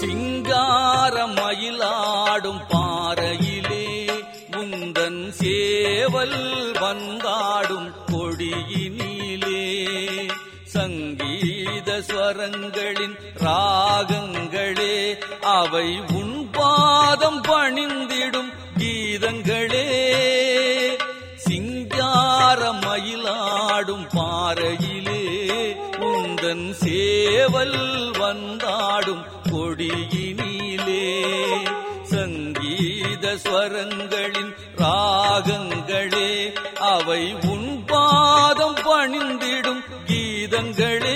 சிங்கார மயிலாடும் பாறையிலே முந்தன் சேவல் வந்தாடும் கொடியினிலே சங்கீத ஸ்வரங்களின் ராகங்களே அவை உன் பாதம் பணிந்திடும் கீதங்களே சிங்கார மயிலாடும் பாறையிலே உந்தன் சேவல் வந்தாடும் கொடியினிலே சங்கீத ஸ்வரங்களின் ராகங்களே அவை உன் பாதம் பணிந்திடும் கீதங்களே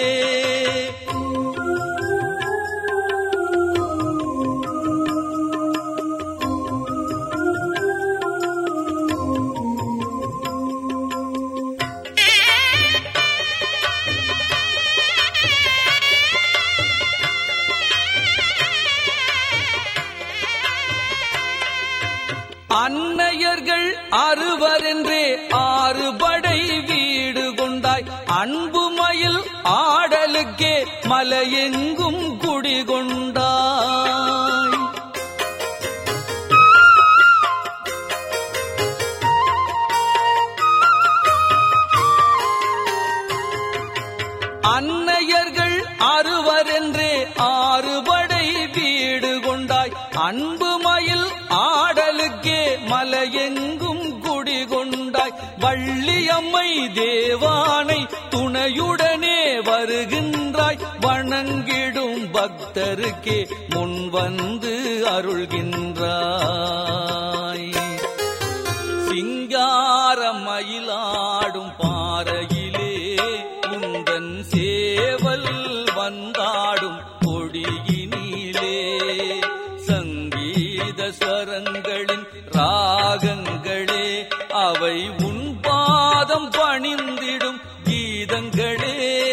அன்னையர்கள் அறுவரென்றே ஆறு படை வீடு கொண்டாய் அன்பு மயில் ஆடலுக்கே மலையெங்கும் குடிகொண்டாய் அன்னையர்கள் அறுவரென்றே ஆறு படை வீடு கொண்டாய் அன்பு மயில் ஆடலுக்கே மலையெங்கும் குடிகொண்டாய் வள்ளியம்மை தேவானை துணையுடனே வருகின்றாய் வணங்கிடும் பக்தருக்கே முன் வந்து அருள்கின்றாய் சிங்கார மயிலாடும் பாறையிலே உந்தன் சேவல் வந்தாடும் கொடியினிலே சங்கீத ஸ்வரங்களின் ராகங்களே அவை உன் பாதம் பணிந்திடும் கீதங்களே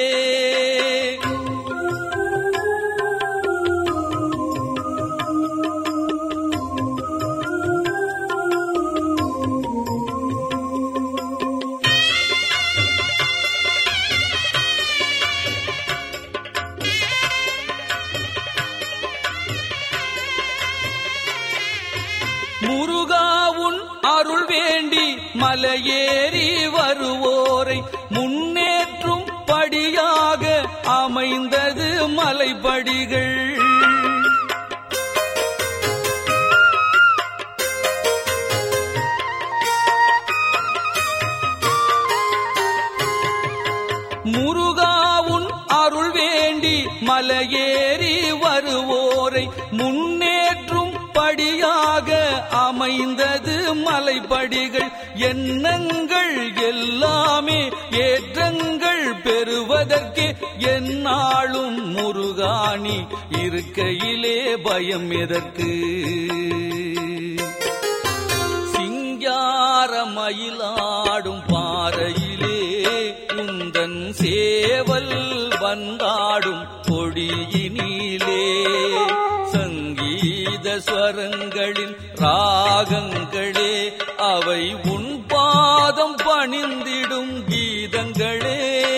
முருகாவுன் அருள் வேண்டி மலையேறி வருவோரை முன்னேற்றும் படியாக அமைந்தது மலைப்படிகள் முருகாவுன் அருள் வேண்டி மலையேறி வருவோரை முன்னேற்றும் படியாக அமைந்தது மலைப்படிகள் எண்ணங்கள் எல்லாமே ஏற்றங்கள் பெறுவதற்கே எந்நாளும் முருகாணி இருக்கையிலே பயம் எதற்கு சிங்கார மயிலாடும் பாறையிலே உந்தன் சேவல் வந்தாடும் கொடியினிலே சங்கீத ஸ்வரங்களின் ராகங்களே அவை உன் பாதம் பணிந்திடும் கீதங்களே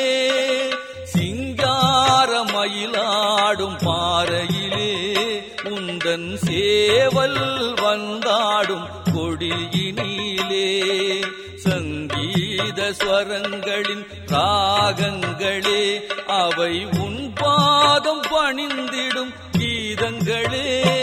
சிங்கார மயிலாடும் பாறையிலே உந்தன் சேவல் வந்தாடும் கொடியினிலே சங்கீத ஸ்வரங்களின் ராகங்களே அவை உன் பாதம் பணிந்திடும் கீதங்களே